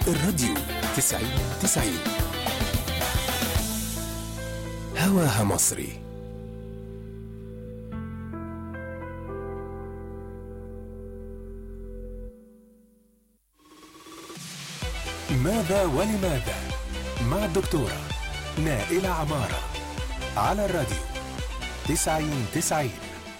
الراديو تسعين تسعين هواها مصري ماذا ولماذا مع الدكتورة نائلة عمارة على الراديو تسعين تسعين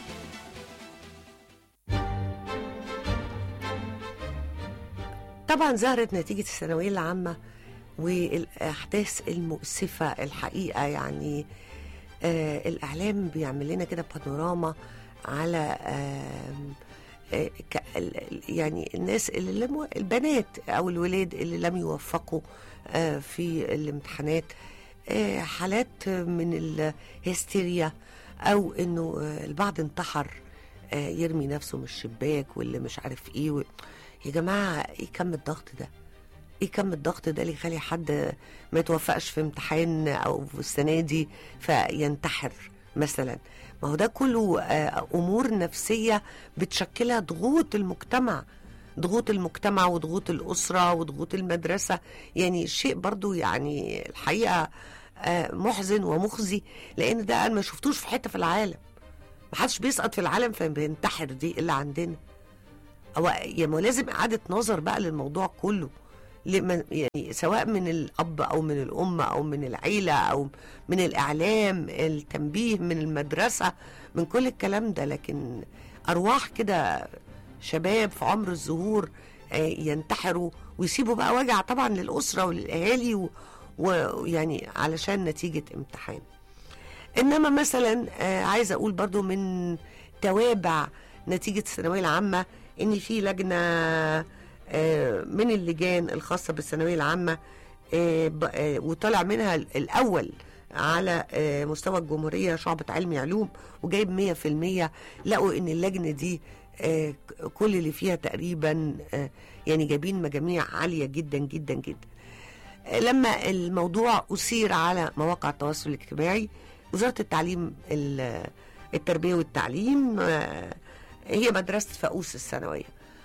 طبعا ظهرت نتيجة الثانوية العامة والأحداث المؤسفة الحقيقة يعني آه الإعلام بيعمل لنا كده بانوراما على آه آه ك- ال- يعني الناس اللي لم البنات أو الولاد اللي لم يوفقوا آه في الامتحانات آه حالات من الهستيريا أو إنه آه البعض انتحر آه يرمي نفسه من الشباك واللي مش عارف إيه و... يا جماعة إيه كم الضغط ده؟ ايه كم الضغط ده اللي يخلي حد ما يتوفقش في امتحان او في السنه دي فينتحر مثلا ما هو ده كله آه، امور نفسيه بتشكلها ضغوط المجتمع ضغوط المجتمع وضغوط الاسره وضغوط المدرسه يعني شيء برضو يعني الحقيقه آه، محزن ومخزي لان ده انا ما شفتوش في حته في العالم ما حدش بيسقط في العالم فبينتحر دي الا عندنا هو يعني ما لازم اعاده نظر بقى للموضوع كله لمن يعني سواء من الاب او من الام او من العيله او من الاعلام التنبيه من المدرسه من كل الكلام ده لكن ارواح كده شباب في عمر الزهور آه، ينتحروا ويسيبوا بقى وجع طبعا للاسره وللاهالي و- ويعني علشان نتيجه امتحان انما مثلا آه، عايزه اقول برضو من توابع نتيجه الثانويه العامه ان في لجنه آه، من اللجان الخاصه بالثانويه العامه آه، ب- آه، وطلع منها ال- الاول على آه، مستوى الجمهوريه شعبة علمي علوم وجايب 100% لقوا ان اللجنه دي آه، ك- كل اللي فيها تقريبا آه، يعني جايبين مجاميع عاليه جدا جدا جدا لما الموضوع أثير على مواقع التواصل الاجتماعي وزارة التعليم ال- التربية والتعليم آه، هي مدرسة فاقوس الثانوية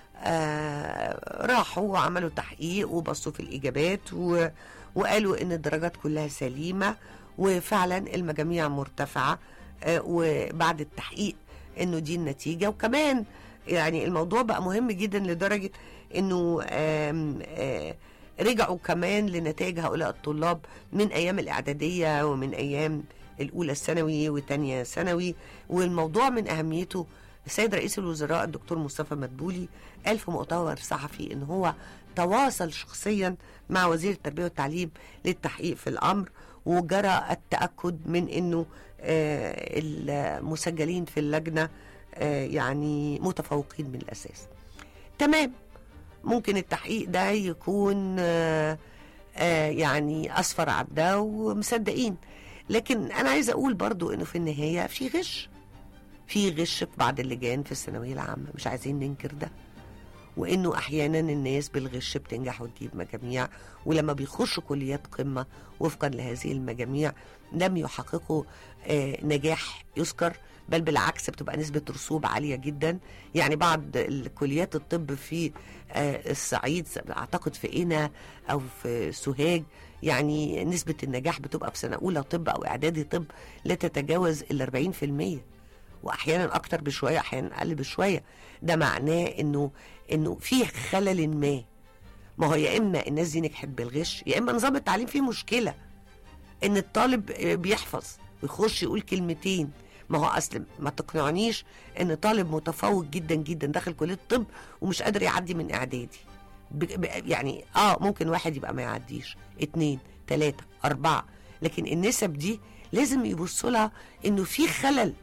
آه، راحوا وعملوا تحقيق وبصوا في الإجابات و- وقالوا إن الدرجات كلها سليمة وفعلا المجاميع مرتفعة آه، وبعد التحقيق إنه دي النتيجة وكمان يعني الموضوع بقى مهم جدا لدرجة إنه آم، آه، رجعوا كمان لنتائج هؤلاء الطلاب من ايام الاعداديه ومن ايام الاولى الثانوي وتانية ثانوي والموضوع من اهميته السيد رئيس الوزراء الدكتور مصطفى مدبولي قال في مؤتمر صحفي ان هو تواصل شخصيا مع وزير التربيه والتعليم للتحقيق في الامر وجرى التاكد من انه آه، المسجلين في اللجنه آه، يعني متفوقين من الاساس تمام ممكن التحقيق ده يكون آه، آه، يعني اصفر عدى ومصدقين لكن انا عايزه اقول برضو انه في النهايه في غش في غش في بعض اللجان في الثانويه العامه مش عايزين ننكر ده وانه احيانا الناس بالغش بتنجح وتجيب مجاميع ولما بيخشوا كليات قمه وفقا لهذه المجاميع لم يحققوا آه، نجاح يذكر بل بالعكس بتبقى نسبة رسوب عالية جدا يعني بعض الكليات الطب في آه، الصعيد أعتقد في قنا أو في سوهاج يعني نسبة النجاح بتبقى في سنة أولى طب أو إعدادي طب لا تتجاوز ال 40% واحيانا اكتر بشويه احيانا اقل بشويه ده معناه انه انه في خلل ما ما هو يا اما الناس دي نجحت بالغش يا اما نظام التعليم فيه مشكله ان الطالب بيحفظ ويخش يقول كلمتين ما هو اصل ما تقنعنيش ان طالب متفوق جدا جدا داخل كليه الطب ومش قادر يعدي من اعدادي ب- ب- يعني اه ممكن واحد يبقى ما يعديش اتنين تلاتة اربعة لكن النسب دي لازم يبصوا لها انه في خلل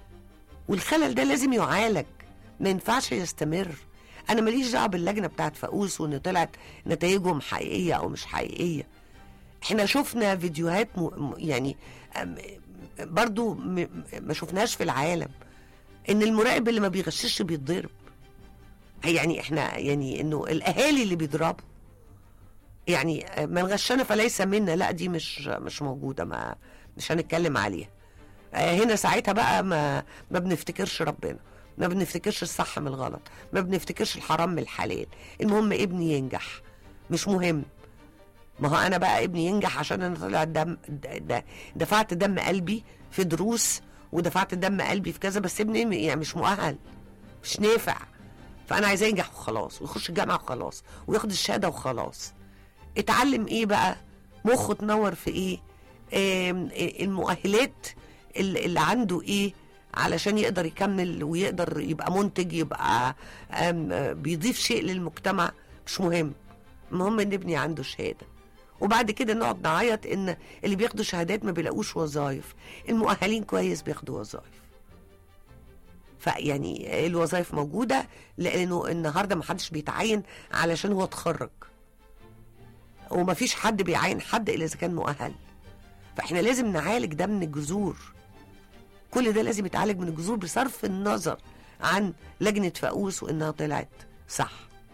والخلل ده لازم يعالج ما ينفعش يستمر انا ماليش دعوه باللجنه بتاعت فاقوس وان طلعت نتائجهم حقيقيه او مش حقيقيه احنا شفنا فيديوهات م... م- يعني أم- برضو م... ما شفناش في العالم ان المراقب اللي ما بيغشش بيتضرب يعني احنا يعني انه الاهالي اللي بيضربوا يعني من غشنا فليس منا لا دي مش مش موجوده ما مش هنتكلم عليها آه، هنا ساعتها بقى ما ما بنفتكرش ربنا ما بنفتكرش الصح من الغلط ما بنفتكرش الحرام من الحلال المهم ابني ينجح مش مهم ما هو انا بقى ابني ينجح عشان انا طلع دم د- د- دفعت دم قلبي في دروس ودفعت دم قلبي في كذا بس ابني يعني مش مؤهل مش نافع فانا عايزاه ينجح وخلاص ويخش الجامعه وخلاص وياخد الشهاده وخلاص اتعلم ايه بقى مخه تنور في ايه آم، المؤهلات اللي اللي عنده ايه علشان يقدر يكمل ويقدر يبقى منتج يبقى آم، آه، بيضيف شيء للمجتمع مش مهم المهم ان ابني عنده شهاده وبعد كده نقعد نعيط ان اللي بياخدوا شهادات ما بيلاقوش وظايف المؤهلين كويس بياخدوا وظايف فيعني الوظائف موجوده لانه النهارده ما حدش بيتعين علشان هو اتخرج وما فيش حد بيعين حد الا اذا كان مؤهل فاحنا لازم نعالج ده من الجذور كل ده لازم يتعالج من الجذور بصرف النظر عن لجنه فاقوس وانها طلعت صح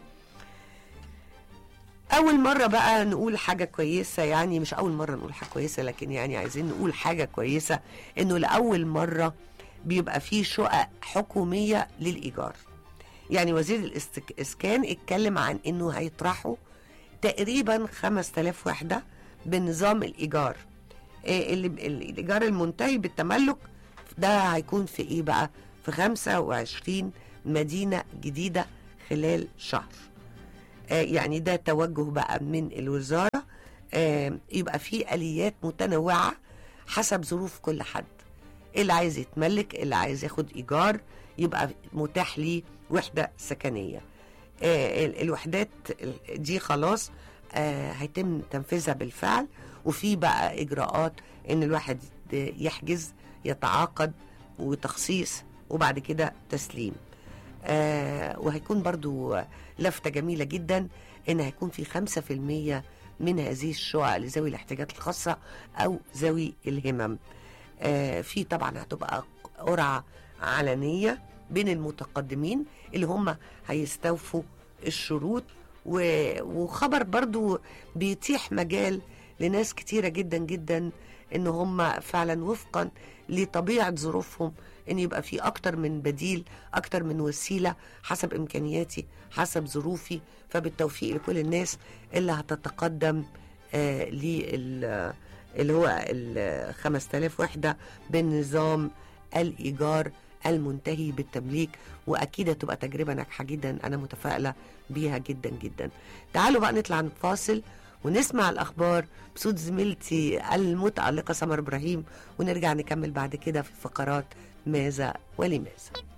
اول مره بقى نقول حاجه كويسه يعني مش اول مره نقول حاجه كويسه لكن يعني عايزين نقول حاجه كويسه انه لاول مره بيبقى فيه شقق حكوميه للايجار يعني وزير الاسكان اتكلم عن انه هيطرحوا تقريبا 5000 وحده بنظام الايجار إيه اللي الايجار المنتهي بالتملك ده هيكون في ايه بقى في 25 مدينه جديده خلال شهر آه، يعني ده توجه بقى من الوزارة آه، يبقى في آليات متنوعة حسب ظروف كل حد اللي عايز يتملك اللي عايز ياخد إيجار يبقى متاح ليه وحدة سكنية آه، ال- الوحدات ال- دي خلاص آه، هيتم تنفيذها بالفعل وفي بقى إجراءات إن الواحد يحجز يتعاقد وتخصيص وبعد كده تسليم آه وهيكون برضو لفتة جميلة جدا ان هيكون في خمسة في المية من هذه الشقق لذوي الاحتياجات الخاصة او ذوي الهمم آه في طبعا هتبقى قرعة علنية بين المتقدمين اللي هم هيستوفوا الشروط و- وخبر برضو بيتيح مجال لناس كتيرة جدا جدا ان هم فعلا وفقا لطبيعة ظروفهم ان يبقى في اكتر من بديل اكتر من وسيلة حسب امكانياتي حسب ظروفي فبالتوفيق لكل الناس اللي هتتقدم آه لل اللي هو ال 5000 وحدة بنظام الإيجار المنتهي بالتمليك وأكيد هتبقى تجربة ناجحة جدا أنا متفائلة بيها جدا جدا تعالوا بقى نطلع نفاصل ونسمع الأخبار بصوت زميلتي المتألقة سمر إبراهيم ونرجع نكمل بعد كده في فقرات ماذا ولماذا